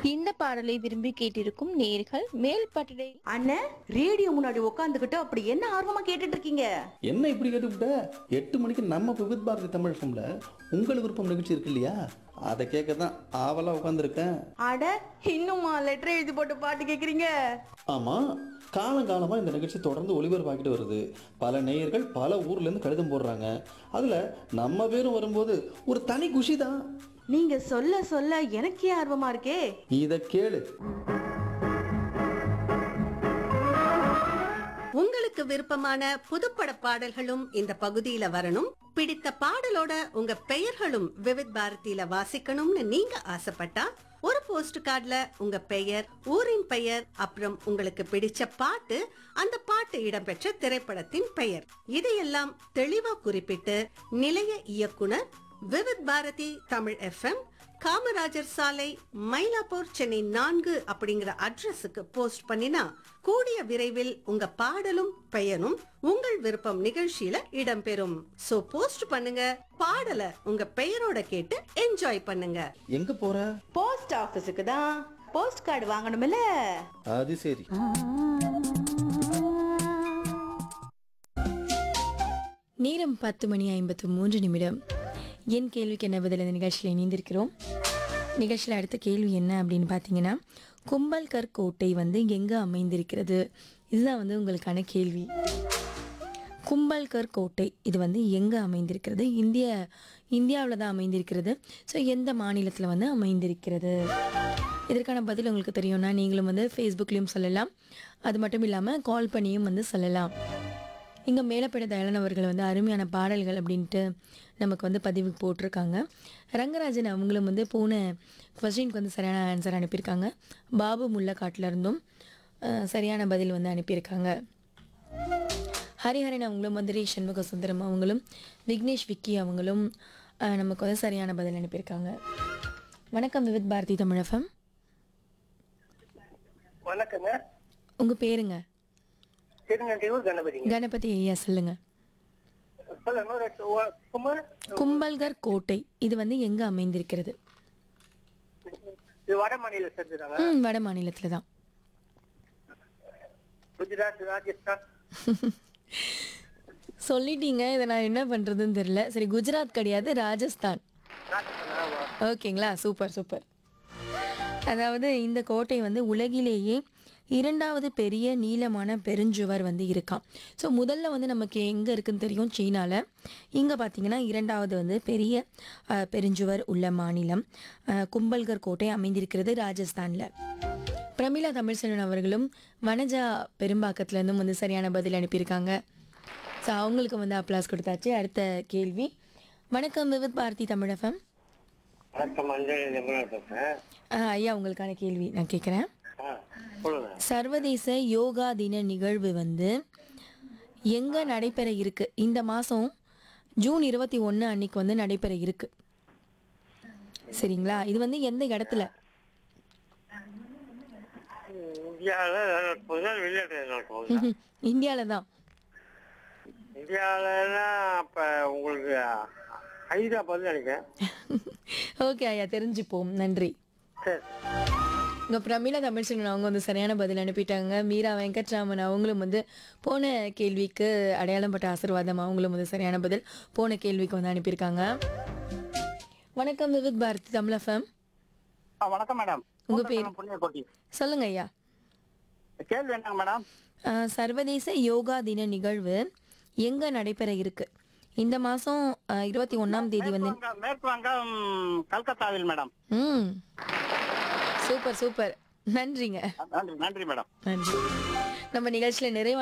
இந்த பாடலை விரும்பி கேட்டிருக்கும் நேர்கள் மேல் பட்டடை அண்ணே ரேடியோ முன்னாடி உட்காந்துக்கிட்டு அப்படி என்ன ஆர்வமா கேட்டுட்டு இருக்கீங்க என்ன இப்படி கேட்டுவிட்ட எட்டு மணிக்கு நம்ம விவித் பாரதி தமிழ் ஃபம்ல உங்கள் விருப்பம் நிகழ்ச்சி இருக்கு இல்லையா அதை கேட்க தான் ஆவலாக உட்காந்துருக்கேன் அட இன்னுமா லெட்டர் எழுதி போட்டு பாட்டு கேக்குறீங்க ஆமாம் காலங்காலமாக இந்த நிகழ்ச்சி தொடர்ந்து ஒளிபரப்பாக்கிட்டு வருது பல நேயர்கள் பல ஊர்லேருந்து கடிதம் போடுறாங்க அதில் நம்ம பேரும் வரும்போது ஒரு தனி குஷி தான் நீங்க சொல்ல சொல்ல எனக்கே ஆர்வமா இருக்கே இதை கேளு உங்களுக்கு விருப்பமான புதுப்பட பாடல்களும் இந்த பகுதியில வரணும் பிடித்த பாடலோட உங்க பெயர்களும் விவித் பாரதியில வாசிக்கணும்னு நீங்க ஆசைப்பட்டா ஒரு போஸ்ட் கார்டுல உங்க பெயர் ஊரின் பெயர் அப்புறம் உங்களுக்கு பிடிச்ச பாட்டு அந்த பாட்டு இடம்பெற்ற திரைப்படத்தின் பெயர் இதையெல்லாம் தெளிவா குறிப்பிட்டு நிலைய இயக்குனர் விவித் பாரதி தமிழ் எஃப்எம் காமராஜர் சாலை மயிலாப்பூர் சென்னை நான்கு அப்படிங்கிற அட்ரஸுக்கு போஸ்ட் பண்ணினா கூடிய விரைவில் உங்க பாடலும் பெயரும் உங்கள் விருப்பம் நிகழ்ச்சியில இடம்பெறும் சோ போஸ்ட் பண்ணுங்க பாடலை உங்க பெயரோட கேட்டு என்ஜாய் பண்ணுங்க எங்கே போகிற போஸ்ட் ஆபீஸுக்கு தான் போஸ்ட் கார்டு வாங்கணும்ல அது சரி நேரம் பத்து மணி ஐம்பத்து மூன்று நிமிடம் என் கேள்விக்கு என்ன பதில் இந்த நிகழ்ச்சியில் இணைந்திருக்கிறோம் நிகழ்ச்சியில் அடுத்த கேள்வி என்ன அப்படின்னு பார்த்தீங்கன்னா கும்பல்கர் கோட்டை வந்து எங்கே அமைந்திருக்கிறது இதுதான் வந்து உங்களுக்கான கேள்வி கும்பல்கர் கோட்டை இது வந்து எங்கே அமைந்திருக்கிறது இந்திய இந்தியாவில் தான் அமைந்திருக்கிறது ஸோ எந்த மாநிலத்தில் வந்து அமைந்திருக்கிறது இதற்கான பதில் உங்களுக்கு தெரியும்னா நீங்களும் வந்து ஃபேஸ்புக்லேயும் சொல்லலாம் அது மட்டும் இல்லாமல் கால் பண்ணியும் வந்து சொல்லலாம் இங்கே மேலப்பட தயாளன் அவர்கள் வந்து அருமையான பாடல்கள் அப்படின்ட்டு நமக்கு வந்து பதிவு போட்டிருக்காங்க ரங்கராஜன் அவங்களும் வந்து போன கொஸ்டினுக்கு வந்து சரியான ஆன்சர் அனுப்பியிருக்காங்க பாபு முல்லக்காட்டில் இருந்தும் அஹ், சரியான பதில் வந்து அனுப்பியிருக்காங்க ஹரிஹரன் அவங்களும் மதுரை சண்முக சுந்தரம் அவங்களும் விக்னேஷ் விக்கி அவங்களும் அஹ், நமக்கு வந்து சரியான பதில் அனுப்பியிருக்காங்க வணக்கம் விவித் பாரதி தமிழகம் வணக்கங்க உங்கள் பேருங்க திருநெல்வேலூர் கணபதிங்க கணபதி ஐயா சொல்லுங்கள் சொல்லுங்க ஒரு ஒ- குமார் கும்பல்கர் கோட்டை இது வந்து எங்கே அமைந்திருக்கிறது இது வட மாநில சேர்ந்துதாங்க ம் வட மாநிலத்தில் தான் குஜராத் ராஜஸ்தான் சொல்லிட்டீங்க இதை நான் என்ன பண்ணுறதுன்னு தெரியல சரி குஜராத் கிடையாது ராஜஸ்தான் ராஜஸ்தான் ஆமா. ஓகேங்களா சூப்பர் சூப்பர் அதாவது இந்த கோட்டை வந்து உலகிலேயே இரண்டாவது பெரிய நீளமான பெருஞ்சுவர் வந்து இருக்காம் ஸோ முதல்ல வந்து நமக்கு எங்கே இருக்குன்னு தெரியும் சீனாவில் இங்கே பார்த்தீங்கன்னா இரண்டாவது வந்து பெரிய அஹ், பெருஞ்சுவர் உள்ள மாநிலம் அஹ், கும்பல்கர் கோட்டை அமைந்திருக்கிறது ராஜஸ்தானில் பிரமிளா தமிழ்செல்வன் அவர்களும் வனஜா பெரும்பாக்கத்துலேருந்தும் வந்து சரியான பதில் அனுப்பியிருக்காங்க ஸோ அவங்களுக்கு வந்து அப்ளாஸ் கொடுத்தாச்சு அடுத்த கேள்வி வணக்கம் விவித் பாரதி தமிழகம் வணக்கம் மஞ்சள் நிபுணர் பேசுறேன் ஐயா உங்களுக்கான கேள்வி நான் கேட்குறேன் ஆ, சொல்லுங்க சர்வதேச யோகா தின நிகழ்வு வந்து எங்கே நடைபெற இருக்கு இந்த மாதம் ஜூன் இருபத்தி ஒன்று அன்னைக்கு வந்து நடைபெற இருக்கு சரிங்களா இது வந்து எந்த இடத்துல இந்தியாவில் முதல் விளையாட்டு நடக்கும் இந்தியாவில் தான் இந்தியாவிலனா அப்ப உங்களுக்கு ஹைதராபாத் நினைக்கிறேன் ஓகே ஐயா தெரிஞ்சுப்போம் நன்றி சரி இங்கே பிரமிளா தமிழ்ச்செல்வன் அவங்க வந்து சரியான பதில் அனுப்பிட்டாங்க மீரா வெங்கட்ராமன் அவங்களும் வந்து போன கேள்விக்கு அடையாளம் பட்ட ஆசீர்வாதம் அவங்களும் வந்து சரியான பதில் போன கேள்விக்கு வந்து அனுப்பியிருக்காங்க வணக்கம் விவித் பாரதி தமிழஃபம் ஆ, வணக்கம் மேடம் உங்க பேர்? புண்ணியக்கோட்டி சொல்லுங்க ஐயா கேள்வி என்னங்க மேடம் அஹ், சர்வதேச யோகா தின நிகழ்வு எங்கே நடைபெற இருக்கு இந்த மாதம் இருபத்தி ஒன்றாம் தேதி வந்து மேற்கு வங்க- மேற்கு வங்கம் கல்கத்தாவில் மேடம் ம் சூப்பர் சூப்பர் நன்றிங்க நன்றி நன்றி மேடம் நன்றி நம்ம நிகழ்ச்சியில் நிறைவான